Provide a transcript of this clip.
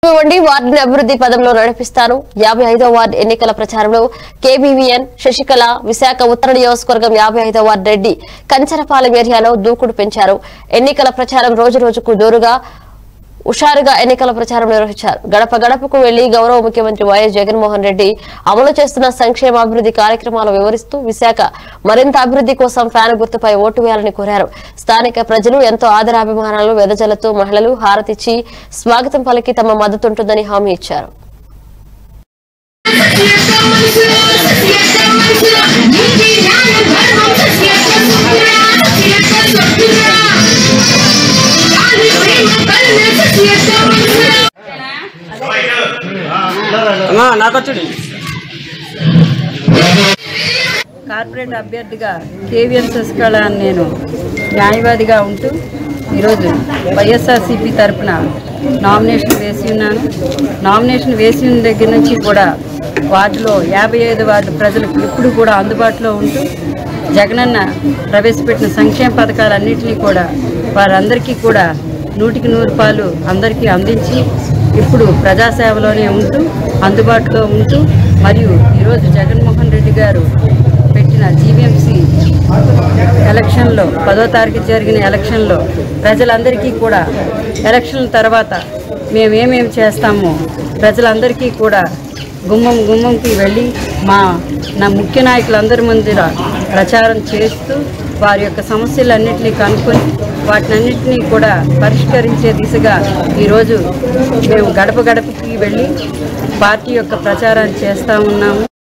ఇవ్వండి వార్డుని అభివృద్ధి పదంలో నడిపిస్తాను యాభై ఐదో వార్డు ఎన్నికల ప్రచారంలో కేబీవీఎన్ శశికళ విశాఖ ఉత్తర నియోజకవర్గం యాభై ఐదో వార్డు రెడ్డి కంచరపాలెం ఏరియాలో దూకుడు పెంచారు ఎన్నికల ప్రచారం రోజు రోజుకు దూరుగా హుషారుగా ఎన్నికల ప్రచారం నిర్వహించారు గడప గడపకు వెళ్లి గౌరవ ముఖ్యమంత్రి వైఎస్ జగన్మోహన్ రెడ్డి అమలు చేస్తున్న సంక్షేమ అభివృద్ధి కార్యక్రమాలు వివరిస్తూ విశాఖ మరింత అభివృద్ధి కోసం ఫ్యాన్ గుర్తుపై ఓటు వేయాలని కోరారు స్థానిక ప్రజలు ఎంతో ఆదరాభిమానాలు వెదజల్లుతూ మహిళలు హారతిచ్చి స్వాగతం పలికి తమ మద్దతుంటుందని హామీ ఇచ్చారు అమ్మా నాకు వచ్చాడు కార్పొరేట్ అభ్యర్థిగా కేవీఎన్ శశికళ అని నేను న్యాయవాదిగా ఉంటూ ఈరోజు వైఎస్ఆర్సీపీ తరపున నామినేషన్ వేసి ఉన్నాను నామినేషన్ వేసి ఉన్న దగ్గర నుంచి కూడా వార్డులో యాభై ఐదు వార్డు ప్రజలకు ఎప్పుడు కూడా అందుబాటులో ఉంటూ జగనన్న ప్రవేశపెట్టిన సంక్షేమ పథకాలన్నింటినీ కూడా వారందరికీ కూడా నూటికి నూరు పాలు అందరికీ అందించి ఇప్పుడు ప్రజాసేవలోనే ఉంటూ అందుబాటులో ఉంటూ మరియు ఈరోజు జగన్మోహన్ రెడ్డి గారు పెట్టిన జీవీఎంసీ ఎలక్షన్లో పదో తారీఖు జరిగిన ఎలక్షన్లో ప్రజలందరికీ కూడా ఎలక్షన్ తర్వాత మేమేమేమి చేస్తామో ప్రజలందరికీ కూడా గుమ్మం గుమ్మంకి వెళ్ళి మా నా ముఖ్య నాయకులందరి ముందర ప్రచారం చేస్తూ వారి యొక్క సమస్యలన్నింటినీ కనుక్కొని వాటినన్నింటినీ కూడా పరిష్కరించే దిశగా ఈరోజు మేము గడప గడపకి వెళ్ళి పార్టీ యొక్క ప్రచారాన్ని చేస్తూ ఉన్నాము